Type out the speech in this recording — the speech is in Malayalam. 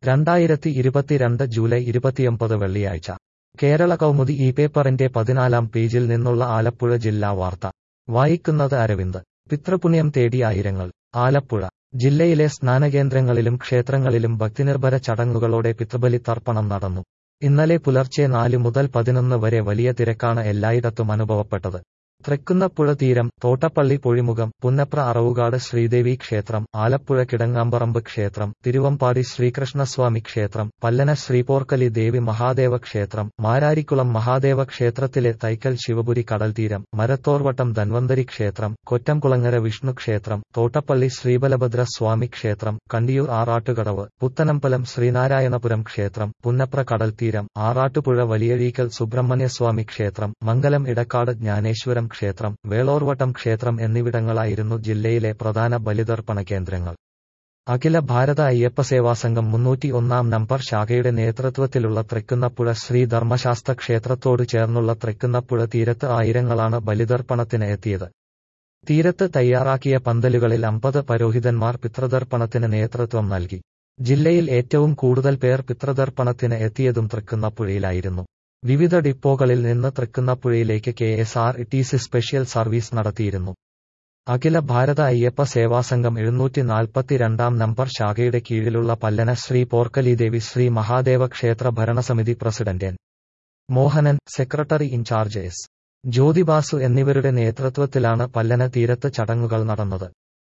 രണ്ടായിരത്തി ഇരുപത്തിരണ്ട് ജൂലൈ ഇരുപത്തിയൊമ്പത് വെള്ളിയാഴ്ച കേരള കൗമുദി ഈ പേപ്പറിന്റെ പതിനാലാം പേജിൽ നിന്നുള്ള ആലപ്പുഴ ജില്ലാ വാർത്ത വായിക്കുന്നത് അരവിന്ദ് പിതൃപുണ്യം തേടി ആയിരങ്ങൾ ആലപ്പുഴ ജില്ലയിലെ സ്നാനകേന്ദ്രങ്ങളിലും ക്ഷേത്രങ്ങളിലും ഭക്തിനിർഭര ചടങ്ങുകളോടെ പിതൃബലി തർപ്പണം നടന്നു ഇന്നലെ പുലർച്ചെ നാല് മുതൽ പതിനൊന്ന് വരെ വലിയ തിരക്കാണ് എല്ലായിടത്തും അനുഭവപ്പെട്ടത് തൃക്കുന്നപ്പുഴ തീരം തോട്ടപ്പള്ളി പൊഴിമുഖം പുന്നപ്ര അറവുകാട് ശ്രീദേവി ക്ഷേത്രം ആലപ്പുഴ കിടങ്ങാമ്പറമ്പ് ക്ഷേത്രം തിരുവമ്പാടി ശ്രീകൃഷ്ണസ്വാമി ക്ഷേത്രം പല്ലന ശ്രീപോർക്കലി ദേവി മഹാദേവ ക്ഷേത്രം മാരാരിക്കുളം മഹാദേവ ക്ഷേത്രത്തിലെ തൈക്കൽ ശിവപുരി കടൽത്തീരം മരത്തോർവട്ടം ധന്വന്തരി ക്ഷേത്രം കൊറ്റംകുളങ്ങര വിഷ്ണു ക്ഷേത്രം തോട്ടപ്പള്ളി ശ്രീബലഭദ്ര സ്വാമി ക്ഷേത്രം കണ്ടിയൂർ ആറാട്ടുകടവ് പുത്തനമ്പലം ശ്രീനാരായണപുരം ക്ഷേത്രം പുന്നപ്ര കടൽത്തീരം ആറാട്ടുപുഴ വലിയഴീക്കൽ സുബ്രഹ്മണ്യസ്വാമി ക്ഷേത്രം മംഗലം ഇടക്കാട് ജ്ഞാനേശ്വരം ക്ഷേത്രം വേളോർവട്ടം ക്ഷേത്രം എന്നിവിടങ്ങളായിരുന്നു ജില്ലയിലെ പ്രധാന ബലിതർപ്പണ കേന്ദ്രങ്ങൾ അഖില ഭാരത അയ്യപ്പസേവാ സംഘം മുന്നൂറ്റി ഒന്നാം നമ്പർ ശാഖയുടെ നേതൃത്വത്തിലുള്ള തൃക്കുന്നപ്പുഴ ശ്രീ ധർമ്മശാസ്ത്ര ക്ഷേത്രത്തോട് ചേർന്നുള്ള തൃക്കുന്നപ്പുഴ തീരത്ത് ആയിരങ്ങളാണ് ബലിതർപ്പണത്തിന് എത്തിയത് തീരത്ത് തയ്യാറാക്കിയ പന്തലുകളിൽ അമ്പത് പരോഹിതന്മാർ പിതൃതർപ്പണത്തിന് നേതൃത്വം നൽകി ജില്ലയിൽ ഏറ്റവും കൂടുതൽ പേർ പിതൃതർപ്പണത്തിന് എത്തിയതും തൃക്കുന്നപ്പുഴയിലായിരുന്നു വിവിധ ഡിപ്പോകളിൽ നിന്ന് തൃക്കുന്നപ്പുഴയിലേക്ക് K S R T C special service നടത്തിയിരുന്നു അഖില ഭാരത അയ്യപ്പ സേവാ സംഘം എഴുന്നൂറ്റി നാൽപ്പത്തിരണ്ടാം നമ്പർ ശാഖയുടെ കീഴിലുള്ള പല്ലന ശ്രീ പോർക്കലിദേവി ശ്രീ മഹാദേവ ക്ഷേത്ര ഭരണസമിതി president N Mohanan secretary in charge S Jyotibasu എന്നിവരുടെ നേതൃത്വത്തിലാണ് പല്ലന തീരത്ത് ചടങ്ങുകൾ നടന്നത്